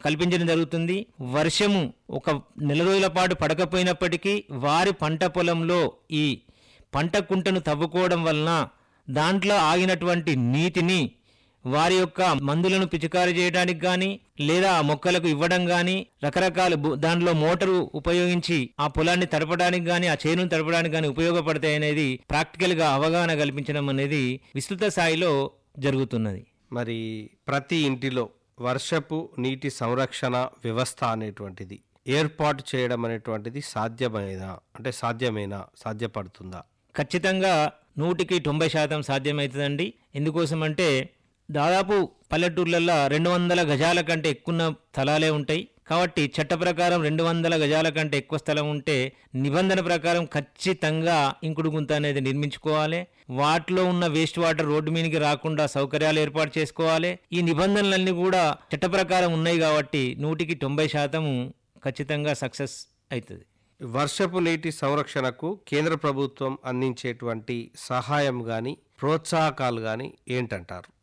కల్పించడం జరుగుతుంది వర్షము ఒక నెల రోజుల పాటు పడకపోయినప్పటికీ వారి పంట పొలంలో ఈ పంట కుంటను తవ్వుకోవడం వలన దాంట్లో ఆగినటువంటి నీటిని వారి యొక్క మందులను పిచికారీ చేయడానికి కానీ లేదా ఆ మొక్కలకు ఇవ్వడం కానీ రకరకాల బు- దాంట్లో మోటారు ఉపయోగించి ఆ పొలాన్ని తడపడానికి కానీ ఆ చేనును తడపడానికి కానీ ఉపయోగపడతాయి అనేది ప్రాక్టికల్గా అవగాహన కల్పించడం అనేది విస్తృత స్థాయిలో జరుగుతున్నది మరి ప్రతి ఇంటిలో వర్షపు నీటి సంరక్షణ వ్యవస్థ అనేటువంటిది ఏర్పాటు చేయడం అనేటువంటిది సాధ్యమైనా అంటే సాధ్యమేనా సాధ్యపడుతుందా ఖచ్చితంగా నూటికి తొంభై శాతం సాధ్యమవుతుందండి ఎందుకోసం అంటే దాదాపు పల్లెటూర్లలో రెండు వందల గజాల కంటే ఎక్కువ స్థలాలే ఉంటాయి కాబట్టి చట్ట ప్రకారం రెండు వందల గజాల కంటే ఎక్కువ స్థలం ఉంటే నిబంధన ప్రకారం ఖచ్చితంగా ఇంకుడు గుంత అనేది నిర్మించుకోవాలి వాటిలో ఉన్న వేస్ట్ వాటర్ రోడ్డు మీదకి రాకుండా సౌకర్యాలు ఏర్పాటు చేసుకోవాలి ఈ నిబంధనలన్నీ కూడా చట్ట ప్రకారం ఉన్నాయి కాబట్టి నూటికి తొంభై శాతము ఖచ్చితంగా సక్సెస్ అవుతుంది వర్షపు నీటి సంరక్షణకు కేంద్ర ప్రభుత్వం అందించేటువంటి సహాయం కానీ ప్రోత్సాహకాలు కానీ ఏంటంటారు